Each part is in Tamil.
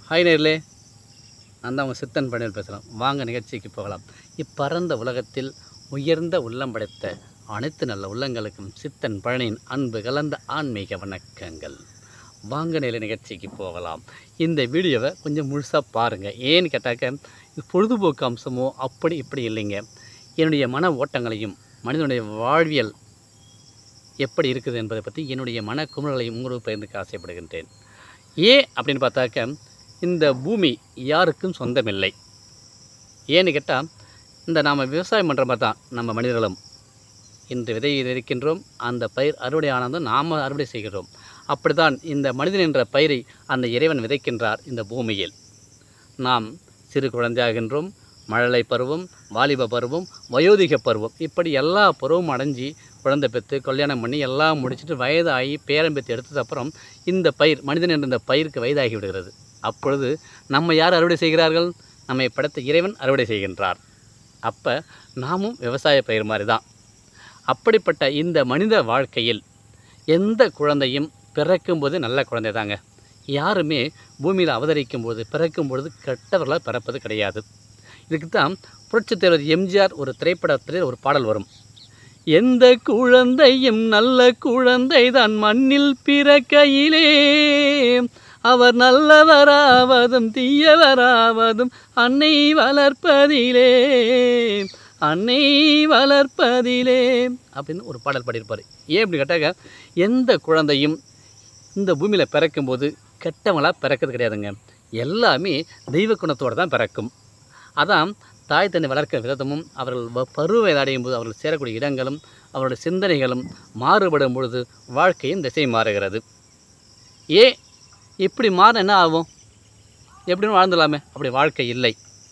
ஹாய் நேர்களே நான் தான் உங்கள் சித்தன் பணியில் பேசுகிறேன் வாங்க நிகழ்ச்சிக்கு போகலாம் இப்பரந்த உலகத்தில் உயர்ந்த உள்ளம் படைத்த அனைத்து நல்ல உள்ளங்களுக்கும் சித்தன் பழனியின் அன்பு கலந்த ஆன்மீக வணக்கங்கள் வாங்க நேர நிகழ்ச்சிக்கு போகலாம் இந்த வீடியோவை கொஞ்சம் முழுசாக பாருங்கள் ஏன்னு கேட்டாக்க இது பொழுதுபோக்கு அம்சமோ அப்படி இப்படி இல்லைங்க என்னுடைய மன ஓட்டங்களையும் மனிதனுடைய வாழ்வியல் எப்படி இருக்குது என்பதை பற்றி என்னுடைய மன குமுறலையும் உங்களுக்கு பகிர்ந்துக்க ஆசைப்படுகின்றேன் ஏன் அப்படின்னு பார்த்தாக்க இந்த பூமி யாருக்கும் சொந்தமில்லை ஏன்னு கேட்டால் இந்த நாம் விவசாயம் பண்ணுற மாதிரி தான் நம்ம மனிதர்களும் இன்று விதையை விதைக்கின்றோம் அந்த பயிர் அறுவடை ஆனதும் நாம் அறுவடை செய்கிறோம் அப்படித்தான் இந்த மனிதன் என்ற பயிரை அந்த இறைவன் விதைக்கின்றார் இந்த பூமியில் நாம் சிறு குழந்தையாகின்றோம் மழலை பருவம் வாலிப பருவம் வயோதிக பருவம் இப்படி எல்லா பருவமும் அடைஞ்சு குழந்தை பெற்று கல்யாணம் பண்ணி எல்லாம் முடிச்சுட்டு வயதாகி பேரன் பெற்று எடுத்தது அப்புறம் இந்த பயிர் மனிதன் என்ற இந்த பயிருக்கு வயதாகி விடுகிறது அப்பொழுது நம்ம யார் அறுவடை செய்கிறார்கள் நம்மை படைத்த இறைவன் அறுவடை செய்கின்றார் அப்போ நாமும் விவசாய பயிர் மாதிரி தான் அப்படிப்பட்ட இந்த மனித வாழ்க்கையில் எந்த குழந்தையும் பிறக்கும்போது நல்ல குழந்தை தாங்க யாருமே பூமியில் அவதரிக்கும் போது பிறக்கும் பொழுது கெட்டவர்களாக பிறப்பது கிடையாது இதுக்கு தான் புரட்சித் தலைவர் எம்ஜிஆர் ஒரு திரைப்படத்தில் ஒரு பாடல் வரும் எந்த குழந்தையும் நல்ல குழந்தை தான் மண்ணில் பிறக்கையிலே அவர் நல்லவராவதும் தீயவராவதும் அன்னை வளர்ப்பதிலே அன்னை வளர்ப்பதிலே அப்படின்னு ஒரு பாடல் பாடியிருப்பார் ஏன் அப்படி கேட்டாக்க எந்த குழந்தையும் இந்த பூமியில் பிறக்கும்போது கெட்டவங்களாக பிறக்கிறது கிடையாதுங்க எல்லாமே தெய்வ குணத்தோடு தான் பிறக்கும் அதான் தாய் தன்னை வளர்க்க விதமும் அவர்கள் வ- பருவ வயது அடையும் போது அவர்கள் சேரக்கூடிய இடங்களும் அவருடைய சிந்தனைகளும் மாறுபடும் பொழுது வாழ்க்கையும் திசை மாறுகிறது ஏ இப்படி மாற என்ன ஆகும் எப்படின்னு வாழ்ந்துடலாமே அப்படி வாழ்க்கை இல்லை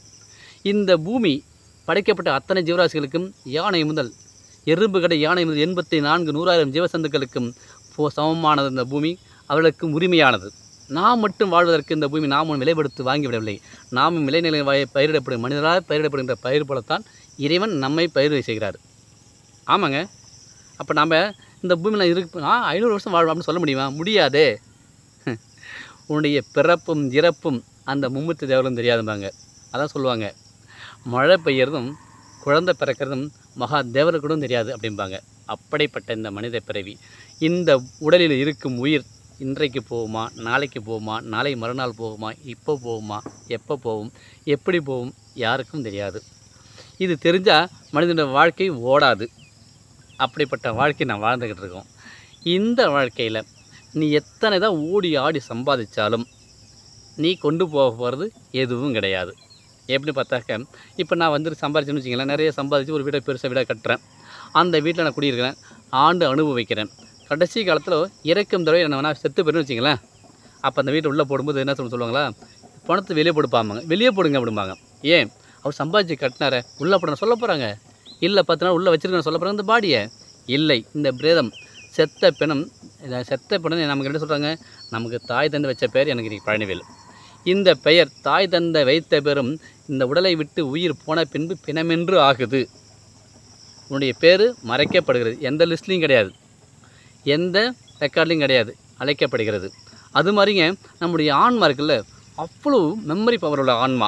இந்த பூமி படைக்கப்பட்ட அத்தனை ஜீவராசிகளுக்கும் யானை முதல் எறும்பு கடை யானை முதல் எண்பத்தி நான்கு நூறாயிரம் ஜீவசந்துக்களுக்கும் போ சமமானது இந்த பூமி அவர்களுக்கும் உரிமையானது நாம் மட்டும் வாழ்வதற்கு இந்த பூமி நாமும் விலைப்படுத்தி வாங்கிவிடவில்லை நாமும் விளைநிலை வாய பயிரிடப்படும் மனிதரால் பயிரிடப்படுகின்ற பயிர் போலத்தான் இறைவன் நம்மை பயிர் செய்கிறார் ஆமாங்க அப்போ நாம் இந்த பூமியில் இருக்கு ஆ ஐநூறு வருஷம் வாழ்வோம் அப்படின்னு சொல்ல முடியுமா முடியாதே உன்னுடைய பிறப்பும் இறப்பும் அந்த மும்மூர்த்தி தேவர்களும் தெரியாதும்பாங்க அதான் சொல்லுவாங்க மழை பெய்யறதும் குழந்தை பிறக்கிறதும் மகா தேவர்களுக்கும் தெரியாது அப்படிம்பாங்க அப்படிப்பட்ட இந்த மனித பிறவி இந்த உடலில் இருக்கும் உயிர் இன்றைக்கு போகுமா நாளைக்கு போகுமா நாளை மறுநாள் போகுமா இப்போ போகுமா எப்போ போகும் எப்படி போகும் யாருக்கும் தெரியாது இது தெரிஞ்சால் மனிதனோட வாழ்க்கை ஓடாது அப்படிப்பட்ட வாழ்க்கை நான் வாழ்ந்துக்கிட்டு இருக்கோம் இந்த வாழ்க்கையில் நீ எத்தனை தான் ஓடி ஆடி சம்பாதிச்சாலும் நீ கொண்டு போக போகிறது எதுவும் கிடையாது எப்படி பார்த்தாக்க இப்போ நான் வந்து சம்பாதிச்சேன்னு வச்சிங்களேன் நிறைய சம்பாதிச்சு ஒரு வீடை பெருசாக வீடாக கட்டுறேன் அந்த வீட்டில் நான் குடியிருக்கிறேன் ஆண்டு அனுபவிக்கிறேன் கடைசி காலத்தில் இறக்கும் தடவை என்ன வேணால் செத்து போயிருந்து வச்சிங்களேன் அப்போ அந்த வீட்டை உள்ளே போடும்போது என்ன சொல்ல சொல்லுவாங்களா பணத்தை வெளியே போடுப்பாங்க வெளியே போடுங்க அப்படிம்பாங்க ஏன் அவர் சம்பாதிச்சு கட்டினாரே உள்ளே போட சொல்ல போகிறாங்க இல்லை பத்து நாள் உள்ளே வச்சிருக்கேன் சொல்ல போகிறாங்க இந்த பாடியை இல்லை இந்த பிரேதம் செத்த பிணம் இதை செத்த பிணம் நமக்கு என்ன சொல்கிறாங்க நமக்கு தாய் தந்து வச்ச பேர் எனக்கு இன்னைக்கு பழனிவேல் இந்த பெயர் தாய் தந்த வைத்த பெரும் இந்த உடலை விட்டு உயிர் போன பின்பு பிணமென்று ஆகுது உன்னுடைய பேர் மறைக்கப்படுகிறது எந்த லிஸ்ட்லேயும் கிடையாது எந்த ரெக்கார்ட்லையும் கிடையாது அழைக்கப்படுகிறது அது மாதிரிங்க நம்முடைய ஆன்மா இருக்குல்ல அவ்வளோ மெமரி பவர் உள்ள ஆன்மா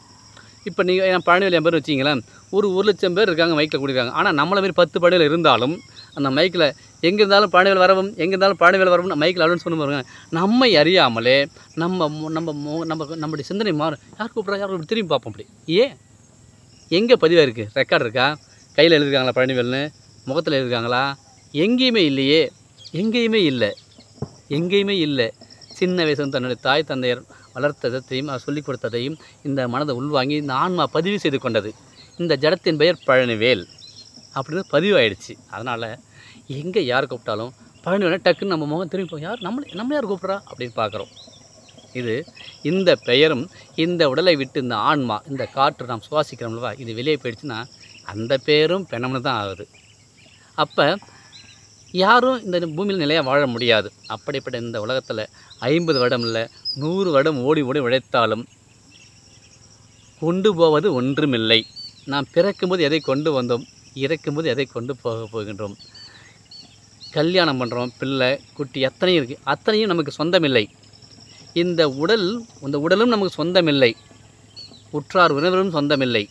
இப்போ நீங்கள் என் பழனிவேல் என் பேர் வச்சிங்களேன் ஒரு ஒரு லட்சம் பேர் இருக்காங்க மைக்கில் கூடியிருக்காங்க ஆனால் நம்மளை மாதிரி பத்து பழனியில் இருந்தாலும் அந்த மைக்கில் எங்கே இருந்தாலும் பழனிவேல் வரவும் எங்கே இருந்தாலும் பழனிவேல் வரவும் மைக்கில் அலுவலன் சொன்ன பாருங்க நம்மை அறியாமலே நம்ம மு- நம்ம மு- நம்ம நம்முடைய சிந்தனை மாறும் யார் கூப்பிட்றா யார் கூப்பிட்டு திரும்பி பார்ப்போம் அப்படி ஏன் எங்கே பதிவாக இருக்குது ரெக்கார்டு இருக்கா கையில் எழுதிருக்காங்களா பழனிவேல்னு முகத்தில் எழுதிருக்காங்களா எங்கேயுமே இல்லையே எங்கேயுமே இல்லை எங்கேயுமே இல்லை சின்ன வயசுல தன்னுடைய தாய் தந்தையர் வளர்த்ததையும் அவர் சொல்லிக் கொடுத்ததையும் இந்த மனதை உள்வாங்கி இந்த ஆன்மா பதிவு செய்து கொண்டது இந்த ஜடத்தின் பெயர் பழனிவேல் அப்படின்னு பதிவாயிடுச்சு அதனால் எங்கே யார் கூப்பிட்டாலும் பழனிவேல் டக்குன்னு நம்ம முகம் திரும்பி போய் யார் நம்ம நம்ம யார் கூப்பிட்றா அப்படின்னு பார்க்குறோம் இது இந்த பெயரும் இந்த உடலை விட்டு இந்த ஆன்மா இந்த காற்று நாம் சுவாசிக்கிறோம்லவா இது வெளியே போயிடுச்சுன்னா அந்த பேரும் பெணம்னு தான் ஆகுது அப்போ யாரும் இந்த பூமியில் நிலையாக வாழ முடியாது அப்படிப்பட்ட இந்த உலகத்தில் ஐம்பது வருடம் இல்லை நூறு வருடம் ஓடி ஓடி உழைத்தாலும் கொண்டு போவது ஒன்றுமில்லை நாம் பிறக்கும்போது எதை கொண்டு வந்தோம் இறக்கும்போது எதை கொண்டு போக போகின்றோம் கல்யாணம் பண்ணுறோம் பிள்ளை குட்டி அத்தனையும் இருக்குது அத்தனையும் நமக்கு சொந்தமில்லை இந்த உடல் இந்த உடலும் நமக்கு சொந்தமில்லை உற்றார் உறவினரும் சொந்தமில்லை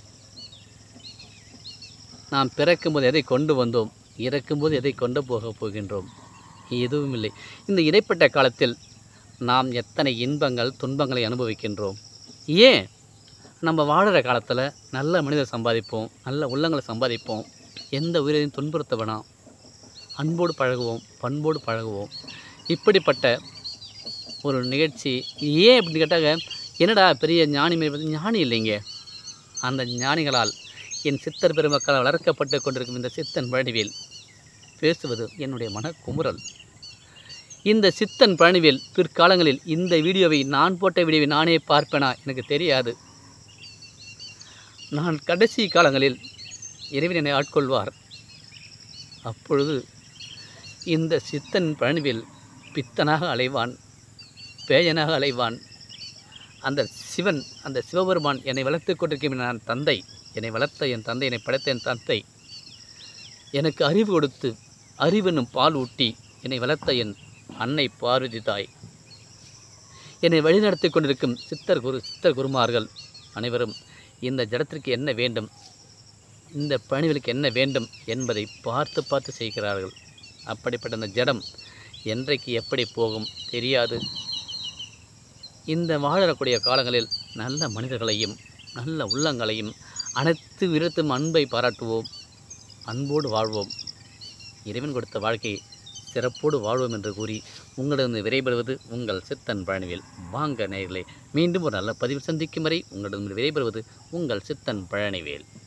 நாம் பிறக்கும்போது எதை கொண்டு வந்தோம் இறக்கும்போது எதை கொண்டு போகப் போகின்றோம் எதுவும் இல்லை இந்த இடைப்பட்ட காலத்தில் நாம் எத்தனை இன்பங்கள் துன்பங்களை அனுபவிக்கின்றோம் ஏன் நம்ம வாழுற காலத்தில் நல்ல மனிதர் சம்பாதிப்போம் நல்ல உள்ளங்களை சம்பாதிப்போம் எந்த உயிரையும் துன்புறுத்த வேணாம் அன்போடு பழகுவோம் பண்போடு பழகுவோம் இப்படிப்பட்ட ஒரு நிகழ்ச்சி ஏன் அப்படின்னு கேட்டாங்க என்னடா பெரிய ஞானி மாரி பார்த்தா ஞானி இல்லைங்க அந்த ஞானிகளால் என் சித்தர் பெருமக்களால் வளர்க்கப்பட்டு கொண்டிருக்கும் இந்த சித்தன் பழனிவேல் பேசுவது என்னுடைய மனக்குமுறல் இந்த சித்தன் பழனிவேல் பிற்காலங்களில் இந்த வீடியோவை நான் போட்ட வீடியோவை நானே பார்ப்பேனா எனக்கு தெரியாது நான் கடைசி காலங்களில் இறைவன் என்னை ஆட்கொள்வார் அப்பொழுது இந்த சித்தன் பழனிவேல் பித்தனாக அலைவான் பேயனாக அலைவான் அந்த சிவன் அந்த சிவபெருமான் என்னை வளர்த்து கொண்டிருக்கும் நான் தந்தை என்னை வளர்த்த என் தந்தை என்னை படைத்த என் தந்தை எனக்கு அறிவு கொடுத்து அறிவெனும் பால் ஊட்டி என்னை வளர்த்த என் அன்னை பார்வதி தாய் என்னை வழிநடத்தி கொண்டிருக்கும் சித்தர் குரு சித்தர் குருமார்கள் அனைவரும் இந்த ஜடத்திற்கு என்ன வேண்டும் இந்த பணிகளுக்கு என்ன வேண்டும் என்பதை பார்த்து பார்த்து செய்கிறார்கள் அப்படிப்பட்ட அந்த ஜடம் என்றைக்கு எப்படி போகும் தெரியாது இந்த வாழக்கூடிய காலங்களில் நல்ல மனிதர்களையும் நல்ல உள்ளங்களையும் அனைத்து விதத்தும் அன்பை பாராட்டுவோம் அன்போடு வாழ்வோம் இறைவன் கொடுத்த வாழ்க்கையை சிறப்போடு வாழ்வோம் என்று கூறி உங்களிடம் விரைபெறுவது உங்கள் சித்தன் பழனிவேல் வாங்க நேயர்களே மீண்டும் ஒரு நல்ல பதிவில் சந்திக்கும் வரை உங்களிடம் விரைபெறுவது உங்கள் சித்தன் பழனிவேல்